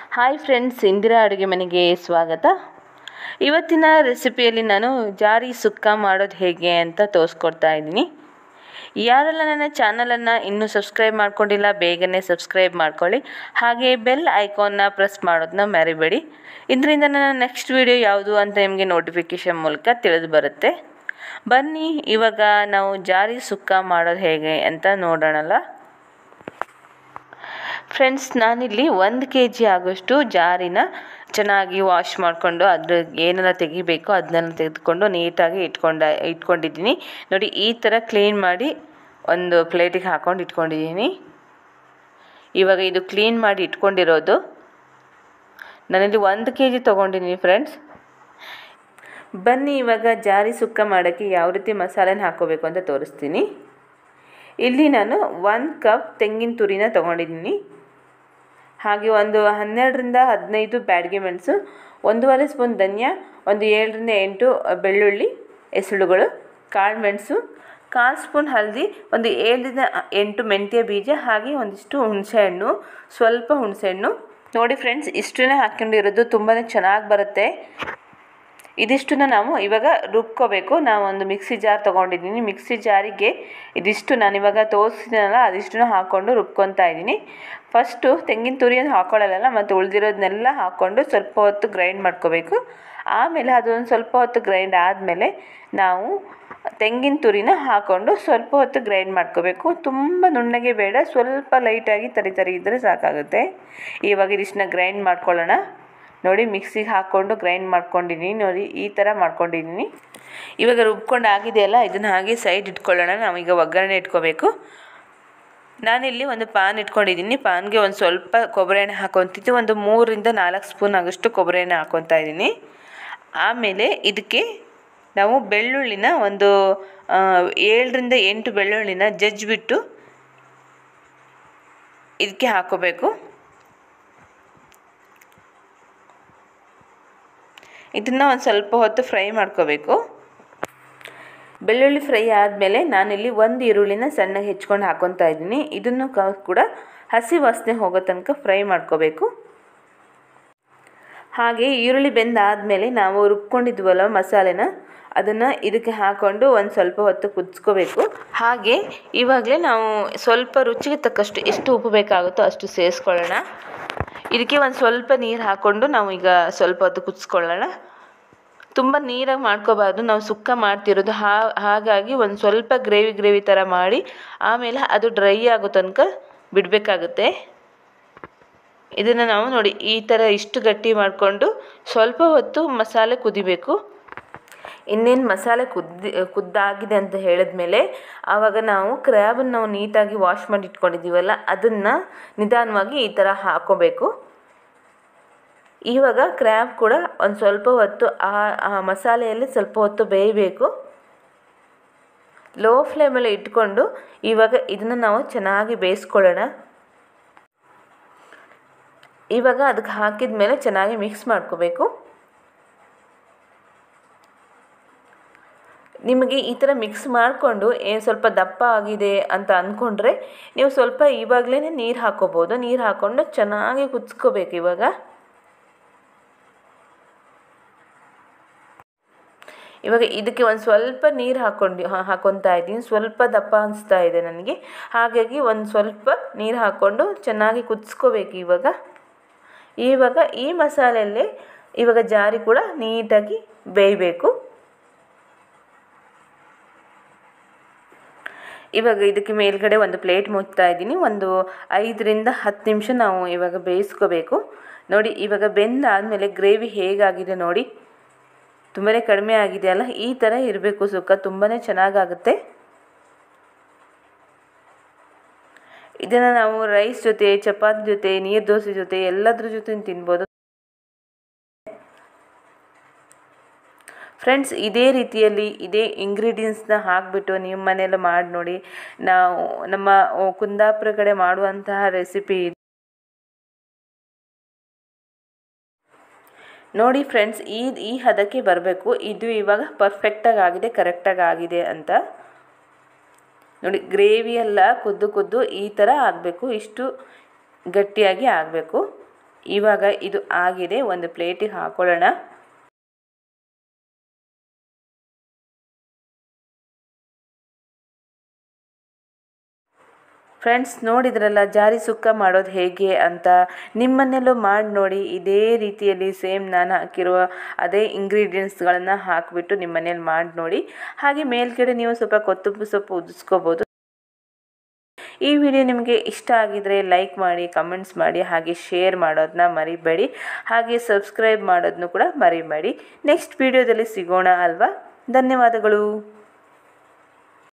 hi friends Indira ಅಡುಗೆ ಮನೆಗೆ ಸ್ವಾಗತ ಇವತ್ತಿನ ರೆಸಿಪಿಯಲ್ಲಿ ನಾನು ಜಾರಿ ಸುಕ್ಕ ಮಾಡೋದು ಹೇಗೆ ಅಂತ ತೋರಿಸ್ಕೊಡ್ತಾ ಇದ್ದೀನಿ ಯಾರೆಲ್ಲ ನನ್ನ ಚಾನಲನ್ನು ಇನ್ನೂ ಸಬ್ಸ್ಕ್ರೈಬ್ ಮಾಡ್ಕೊಂಡಿಲ್ಲ ಬೇಗನೆ ಸಬ್ಸ್ಕ್ರೈಬ್ ಮಾಡ್ಕೊಳ್ಳಿ ಹಾಗೆ ಬೆಲ್ ಐಕಾನ್ನ ಪ್ರೆಸ್ ಮಾಡೋದನ್ನ ಮರಿಬೇಡಿ ಇದರಿಂದ ನನ್ನ ನೆಕ್ಸ್ಟ್ ವಿಡಿಯೋ ಯಾವುದು ಅಂತ ನಿಮಗೆ ನೋಟಿಫಿಕೇಷನ್ ಮೂಲಕ ತಿಳಿದು ಬರುತ್ತೆ ಬನ್ನಿ ಇವಾಗ ನಾವು ಜಾರಿ ಸುಕ್ಕ ಮಾಡೋದು ಹೇಗೆ ಅಂತ ನೋಡೋಣಲ್ಲ ಫ್ರೆಂಡ್ಸ್ ನಾನಿಲ್ಲಿ ಒಂದು ಕೆ ಜಿ ಆಗೋಷ್ಟು ಜಾರಿನ ಚೆನ್ನಾಗಿ ವಾಶ್ ಮಾಡಿಕೊಂಡು ಅದ್ರ ಏನೆಲ್ಲ ತೆಗಿಬೇಕೋ ಅದನ್ನೆಲ್ಲ ತೆಗೆದುಕೊಂಡು ನೀಟಾಗಿ ಇಟ್ಕೊಂಡ ಇಟ್ಕೊಂಡಿದ್ದೀನಿ ನೋಡಿ ಈ ಥರ ಕ್ಲೀನ್ ಮಾಡಿ ಒಂದು ಪ್ಲೇಟಿಗೆ ಹಾಕ್ಕೊಂಡು ಇಟ್ಕೊಂಡಿದ್ದೀನಿ ಇವಾಗ ಇದು ಕ್ಲೀನ್ ಮಾಡಿ ಇಟ್ಕೊಂಡಿರೋದು ನಾನಿಲ್ಲಿ ಒಂದು ಕೆ ಜಿ ತೊಗೊಂಡಿದ್ದೀನಿ ಫ್ರೆಂಡ್ಸ್ ಬನ್ನಿ ಇವಾಗ ಜಾರಿ ಸುಕ್ಕ ಮಾಡೋಕ್ಕೆ ಯಾವ ರೀತಿ ಮಸಾಲೆನ ಹಾಕೋಬೇಕು ಅಂತ ತೋರಿಸ್ತೀನಿ ಇಲ್ಲಿ ನಾನು ಒಂದು ಕಪ್ ತೆಂಗಿನ ತುರಿನ ತೊಗೊಂಡಿದ್ದೀನಿ ಹಾಗೆ ಒಂದು ಹನ್ನೆರಡರಿಂದ ಹದಿನೈದು ಬ್ಯಾಡಗೆ ಮೆಣಸು ಒಂದೂವರೆ ಸ್ಪೂನ್ ಧನಿಯಾ ಒಂದು ಏಳರಿಂದ ಎಂಟು ಬೆಳ್ಳುಳ್ಳಿ ಎಸಳುಗಳು ಕಾಳು ಮೆಣಸು ಕಾಲು ಸ್ಪೂನ್ ಹಳದಿ ಒಂದು ಏಳರಿಂದ ಎಂಟು ಮೆಂತ್ಯ ಬೀಜ ಹಾಗೆ ಒಂದಿಷ್ಟು ಹುಣಸೆಹಣ್ಣು ಸ್ವಲ್ಪ ಹುಣಸೆಹಣ್ಣು ನೋಡಿ ಫ್ರೆಂಡ್ಸ್ ಇಷ್ಟನ್ನೇ ಹಾಕ್ಕೊಂಡಿರೋದು ತುಂಬಾ ಚೆನ್ನಾಗಿ ಬರುತ್ತೆ ಇದಿಷ್ಟನ್ನ ನಾವು ಇವಾಗ ರುಬ್ಕೋಬೇಕು ನಾವು ಒಂದು ಮಿಕ್ಸಿ ಜಾರ್ ತೊಗೊಂಡಿದ್ದೀನಿ ಮಿಕ್ಸಿ ಜಾರಿಗೆ ಇದಿಷ್ಟು ನಾನು ಇವಾಗ ತೋರಿಸಿದ್ನಲ್ಲ ಅದಿಷ್ಟನ್ನು ಹಾಕ್ಕೊಂಡು ರುಬ್ಕೊತಾ ಇದ್ದೀನಿ ಫಸ್ಟು ತೆಂಗಿನ ತುರಿಯನ್ನು ಹಾಕ್ಕೊಳ್ಳಲ್ಲ ಮತ್ತು ಉಳಿದಿರೋದನ್ನೆಲ್ಲ ಹಾಕ್ಕೊಂಡು ಸ್ವಲ್ಪ ಹೊತ್ತು ಗ್ರೈಂಡ್ ಮಾಡ್ಕೋಬೇಕು ಆಮೇಲೆ ಅದೊಂದು ಸ್ವಲ್ಪ ಹೊತ್ತು ಗ್ರೈಂಡ್ ಆದಮೇಲೆ ನಾವು ತೆಂಗಿನ ತುರಿನ ಹಾಕ್ಕೊಂಡು ಸ್ವಲ್ಪ ಹೊತ್ತು ಗ್ರೈಂಡ್ ಮಾಡ್ಕೋಬೇಕು ತುಂಬ ನುಣ್ಣಗೆ ಬೇಡ ಸ್ವಲ್ಪ ಲೈಟಾಗಿ ತರಿ ತರಿ ಇದ್ದರೆ ಸಾಕಾಗುತ್ತೆ ಇವಾಗ ಇದಿಷ್ಟನ್ನ ಗ್ರೈಂಡ್ ಮಾಡ್ಕೊಳ್ಳೋಣ ನೋಡಿ ಮಿಕ್ಸಿಗೆ ಹಾಕ್ಕೊಂಡು ಗ್ರೈಂಡ್ ಮಾಡ್ಕೊಂಡಿದ್ದೀನಿ ನೋಡಿ ಈ ಥರ ಮಾಡ್ಕೊಂಡಿದ್ದೀನಿ ಇವಾಗ ರುಬ್ಕೊಂಡು ಆಗಿದೆಯಲ್ಲ ಇದನ್ನು ಹಾಗೆ ಸೈಡ್ ಇಟ್ಕೊಳ್ಳೋಣ ನಾವೀಗ ಒಗ್ಗರಣೆ ಇಟ್ಕೋಬೇಕು ನಾನಿಲ್ಲಿ ಒಂದು ಪಾನ್ ಇಟ್ಕೊಂಡಿದ್ದೀನಿ ಪಾನ್ಗೆ ಒಂದು ಸ್ವಲ್ಪ ಕೊಬ್ಬರಿ ಎಣ್ಣೆ ಹಾಕೊತಿದ್ದು ಒಂದು ಮೂರರಿಂದ ನಾಲ್ಕು ಸ್ಪೂನ್ ಆಗೋಷ್ಟು ಕೊಬ್ಬರಿ ಎಣ್ಣೆ ಹಾಕ್ಕೊತಾ ಇದ್ದೀನಿ ಆಮೇಲೆ ಇದಕ್ಕೆ ನಾವು ಬೆಳ್ಳುಳ್ಳಿನ ಒಂದು ಏಳರಿಂದ ಎಂಟು ಬೆಳ್ಳುಳ್ಳಿನ ಜಜ್ಜಿಬಿಟ್ಟು ಇದಕ್ಕೆ ಹಾಕೋಬೇಕು ಇದನ್ನು ಒಂದು ಸ್ವಲ್ಪ ಹೊತ್ತು ಫ್ರೈ ಮಾಡ್ಕೋಬೇಕು ಬೆಳ್ಳುಳ್ಳಿ ಫ್ರೈ ಆದಮೇಲೆ ನಾನಿಲ್ಲಿ ಒಂದು ಈರುಳ್ಳಿನ ಸಣ್ಣಗೆ ಹೆಚ್ಕೊಂಡು ಹಾಕ್ಕೊತಾ ಇದ್ದೀನಿ ಇದನ್ನು ಕೂಡ ಹಸಿ ವಾಸನೆ ಹೋಗೋ ತನಕ ಫ್ರೈ ಮಾಡ್ಕೋಬೇಕು ಹಾಗೆ ಈರುಳ್ಳಿ ಬೆಂದಾದಮೇಲೆ ನಾವು ರುಬ್ಕೊಂಡಿದ್ವಲ್ಲ ಮಸಾಲೆನ ಅದನ್ನು ಇದಕ್ಕೆ ಹಾಕ್ಕೊಂಡು ಒಂದು ಸ್ವಲ್ಪ ಹೊತ್ತು ಕುದಿಸ್ಕೋಬೇಕು ಹಾಗೆ ಇವಾಗಲೇ ನಾವು ಸ್ವಲ್ಪ ರುಚಿಗೆ ತಕ್ಕಷ್ಟು ಎಷ್ಟು ಉಪ್ಪು ಬೇಕಾಗುತ್ತೋ ಅಷ್ಟು ಸೇರಿಸ್ಕೊಳ್ಳೋಣ ಇದಕ್ಕೆ ಒಂದು ಸ್ವಲ್ಪ ನೀರು ಹಾಕ್ಕೊಂಡು ನಾವು ಈಗ ಸ್ವಲ್ಪ ಹೊತ್ತು ಕುದಿಸ್ಕೊಳ್ಳೋಣ ತುಂಬ ನೀರಾಗಿ ಮಾಡ್ಕೋಬಾರ್ದು ನಾವು ಸುಕ್ಕ ಮಾಡ್ತಿರೋದು ಹಾಗಾಗಿ ಒಂದು ಸ್ವಲ್ಪ ಗ್ರೇವಿ ಗ್ರೇವಿ ಥರ ಮಾಡಿ ಆಮೇಲೆ ಅದು ಡ್ರೈ ಆಗೋ ತನಕ ಬಿಡಬೇಕಾಗುತ್ತೆ ಇದನ್ನು ನಾವು ನೋಡಿ ಈ ಥರ ಇಷ್ಟು ಗಟ್ಟಿ ಮಾಡಿಕೊಂಡು ಸ್ವಲ್ಪ ಹೊತ್ತು ಮಸಾಲೆ ಕುದಿಬೇಕು ಇನ್ನೇನು ಮಸಾಲೆ ಕುದ್ದಿ ಕುದ್ದಾಗಿದೆ ಅಂತ ಹೇಳಿದ್ಮೇಲೆ ಆವಾಗ ನಾವು ಕ್ರ್ಯಾಬನ್ನು ನಾವು ನೀಟಾಗಿ ವಾಶ್ ಮಾಡಿ ಇಟ್ಕೊಂಡಿದ್ದೀವಲ್ಲ ಅದನ್ನು ನಿಧಾನವಾಗಿ ಈ ಥರ ಹಾಕೋಬೇಕು ಇವಾಗ ಕ್ರ್ಯಾಬ್ ಕೂಡ ಒಂದು ಸ್ವಲ್ಪ ಹೊತ್ತು ಆ ಮಸಾಲೆಯಲ್ಲಿ ಸ್ವಲ್ಪ ಹೊತ್ತು ಬೇಯಬೇಕು ಲೋ ಫ್ಲೇಮಲ್ಲಿ ಇಟ್ಕೊಂಡು ಇವಾಗ ಇದನ್ನು ನಾವು ಚೆನ್ನಾಗಿ ಬೇಯಿಸ್ಕೊಳ್ಳೋಣ ಇವಾಗ ಅದಕ್ಕೆ ಹಾಕಿದ ಮೇಲೆ ಚೆನ್ನಾಗಿ ಮಿಕ್ಸ್ ಮಾಡ್ಕೋಬೇಕು ನಿಮಗೆ ಈ ಥರ ಮಿಕ್ಸ್ ಮಾಡಿಕೊಂಡು ಏನು ಸ್ವಲ್ಪ ದಪ್ಪ ಆಗಿದೆ ಅಂತ ಅಂದ್ಕೊಂಡ್ರೆ ನೀವು ಸ್ವಲ್ಪ ಇವಾಗಲೇ ನೀರು ಹಾಕೋಬೋದು ನೀರು ಹಾಕ್ಕೊಂಡು ಚೆನ್ನಾಗಿ ಕುದಿಸ್ಕೋಬೇಕು ಇವಾಗ ಇವಾಗ ಇದಕ್ಕೆ ಒಂದು ಸ್ವಲ್ಪ ನೀರು ಹಾಕ್ಕೊಂಡು ಹಾಕ್ಕೊತಾ ಇದ್ದೀನಿ ಸ್ವಲ್ಪ ದಪ್ಪ ಅನಿಸ್ತಾ ಇದೆ ನನಗೆ ಹಾಗಾಗಿ ಒಂದು ಸ್ವಲ್ಪ ನೀರು ಹಾಕ್ಕೊಂಡು ಚೆನ್ನಾಗಿ ಕುದಿಸ್ಕೋಬೇಕು ಇವಾಗ ಇವಾಗ ಈ ಮಸಾಲೆಯಲ್ಲೇ ಇವಾಗ ಜಾರಿ ಕೂಡ ನೀಟಾಗಿ ಬೇಯಬೇಕು ಇವಾಗ ಇದಕ್ಕೆ ಮೇಲ್ಗಡೆ ಒಂದು ಪ್ಲೇಟ್ ಮುಚ್ತಾ ಇದ್ದೀನಿ ಒಂದು ಐದರಿಂದ ಹತ್ತು ನಿಮಿಷ ನಾವು ಇವಾಗ ಬೇಯಿಸ್ಕೋಬೇಕು ನೋಡಿ ಇವಾಗ ಬೆಂದಾದಮೇಲೆ ಗ್ರೇವಿ ಹೇಗಾಗಿದೆ ನೋಡಿ ತುಂಬಾ ಕಡಿಮೆ ಆಗಿದೆ ಅಲ್ಲ ಈ ಥರ ಇರಬೇಕು ಸುಕ್ಕ ತುಂಬಾ ಚೆನ್ನಾಗಾಗುತ್ತೆ ಇದನ್ನು ನಾವು ರೈಸ್ ಜೊತೆ ಚಪಾತಿ ಜೊತೆ ನೀರು ದೋಸೆ ಜೊತೆ ಎಲ್ಲದ್ರ ಜೊತೆ ತಿನ್ಬೋದು ಫ್ರೆಂಡ್ಸ್ ಇದೇ ರೀತಿಯಲ್ಲಿ ಇದೇ ಇಂಗ್ರೀಡಿಯೆಂಟ್ಸ್ನ ಹಾಕಿಬಿಟ್ಟು ನಿಮ್ಮ ಮನೆಯಲ್ಲ ಮಾಡಿ ನೋಡಿ ನಾವು ನಮ್ಮ ಕುಂದಾಪುರ ಕಡೆ ಮಾಡುವಂತಹ ರೆಸಿಪಿ ನೋಡಿ ಫ್ರೆಂಡ್ಸ್ ಈ ಈ ಹದಕ್ಕೆ ಬರಬೇಕು ಇದು ಇವಾಗ ಪರ್ಫೆಕ್ಟಾಗಿ ಆಗಿದೆ ಕರೆಕ್ಟಾಗಿ ಆಗಿದೆ ಅಂತ ನೋಡಿ ಗ್ರೇವಿ ಎಲ್ಲ ಕುದ್ದು ಕುದ್ದು ಈ ಥರ ಆಗಬೇಕು ಇಷ್ಟು ಗಟ್ಟಿಯಾಗಿ ಆಗಬೇಕು ಇವಾಗ ಇದು ಆಗಿದೆ ಒಂದು ಪ್ಲೇಟಿಗೆ ಹಾಕೊಳ್ಳೋಣ ಫ್ರೆಂಡ್ಸ್ ನೋಡಿದ್ರಲ್ಲ ಜಾರಿ ಸುಕ್ಕ ಮಾಡೋದು ಹೇಗೆ ಅಂತ ನಿಮ್ಮನೆಯಲ್ಲೂ ಮಾಡಿ ನೋಡಿ ಇದೇ ರೀತಿಯಲ್ಲಿ ಸೇಮ್ ನಾನು ಹಾಕಿರುವ ಅದೇ ಇಂಗ್ರೀಡಿಯೆಂಟ್ಸ್ಗಳನ್ನು ಹಾಕಿಬಿಟ್ಟು ನಿಮ್ಮ ಮನೇಲಿ ಮಾಡಿ ನೋಡಿ ಹಾಗೆ ಮೇಲ್ಗಡೆ ನೀವು ಸ್ವಲ್ಪ ಕೊತ್ತಂಬರಿ ಸೊಪ್ಪು ಉದಿಸ್ಕೋಬೋದು ಈ ವಿಡಿಯೋ ನಿಮಗೆ ಇಷ್ಟ ಆಗಿದರೆ ಲೈಕ್ ಮಾಡಿ ಕಮೆಂಟ್ಸ್ ಮಾಡಿ ಹಾಗೆ ಶೇರ್ ಮಾಡೋದನ್ನ ಮರಿಬೇಡಿ ಹಾಗೆ ಸಬ್ಸ್ಕ್ರೈಬ್ ಮಾಡೋದನ್ನು ಕೂಡ ಮರಿಬೇಡಿ ನೆಕ್ಸ್ಟ್ ವಿಡಿಯೋದಲ್ಲಿ ಸಿಗೋಣ ಅಲ್ವಾ ಧನ್ಯವಾದಗಳು